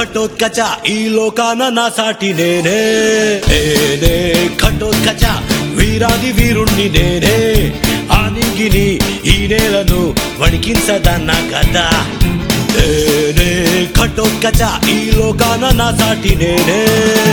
ఖటోత్కచ ఈ లోకాన నా సాటి నేనే నేనే ఖటోత్కచ వీరాది వీరుణ్ణి నేనే ఆనింగిని ఈ నేలను వణికించదన్న కదా నేనే ఖటోత్కచ ఈ లోకాన నా సాటి నేనే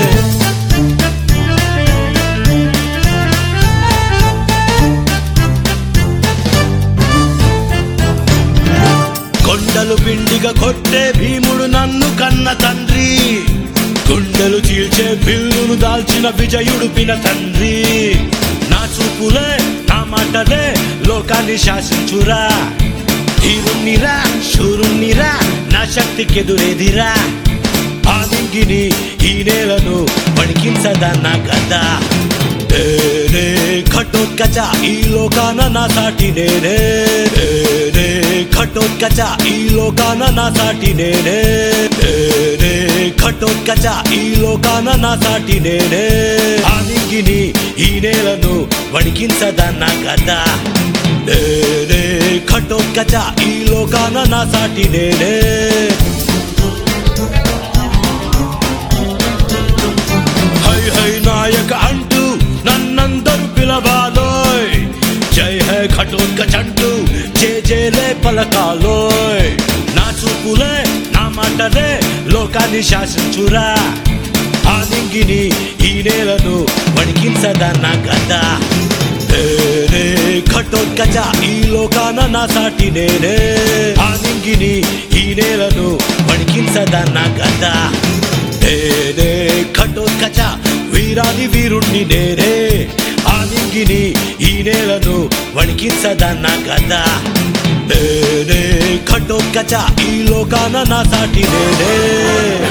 కొండలు పిండిగా కొట్టే భీముడు నన్ను కన్న తండ్రి గుండెలు చీల్చే బిల్లును దాల్చిన విజయుడు పిన తండ్రి నా చూపులే నా మాటలే లోకాన్ని శాసించురా ధీరుణ్ణిరా శూరుణ్ణిరా నా శక్తికెదురేదిరా ఆలింగిని ఈ నేలను పడికించదన్న కదా నేనే ఖటోత్కచ ఈ లోకాన నా సాటి నేనే నేనే ఖటోత్కచ ఈ లోకాన నా సాటి నేనే నేనే ఖటోత్కచ ఈ లోకాన నా సాటి నేనే ఆలింగిని ఈ నేలను వణికించదన్న కదా నేనే ఖటోత్కచ ఈ లోకాన నా సాటి నేనే హై హై నాయక అంటూ నన్నందరూ పిలవాలోయ్ జై హై ఖటోత్కచంటూ జే జేలే పలకాలోయ్ నా చూపులే నా మాటలే లోకాన్ని శాసించురా ఆలింగిని ఈ నేలను వణికించదన్న కదా నేనే ఖటోత్కచ ఈ లోకాన నా సాటి నేనే ఆలింగిని ఈ నేలను వణికించదన్న కదా నేనే ఖటోత్కచ వీరాది వీరుణ్ణి నేనే ఆలింగిని ఈ నేలను వణికించదన్న కదా నేనే ఖటోత్కచ ఈ లోకాన నా సాటి నేనే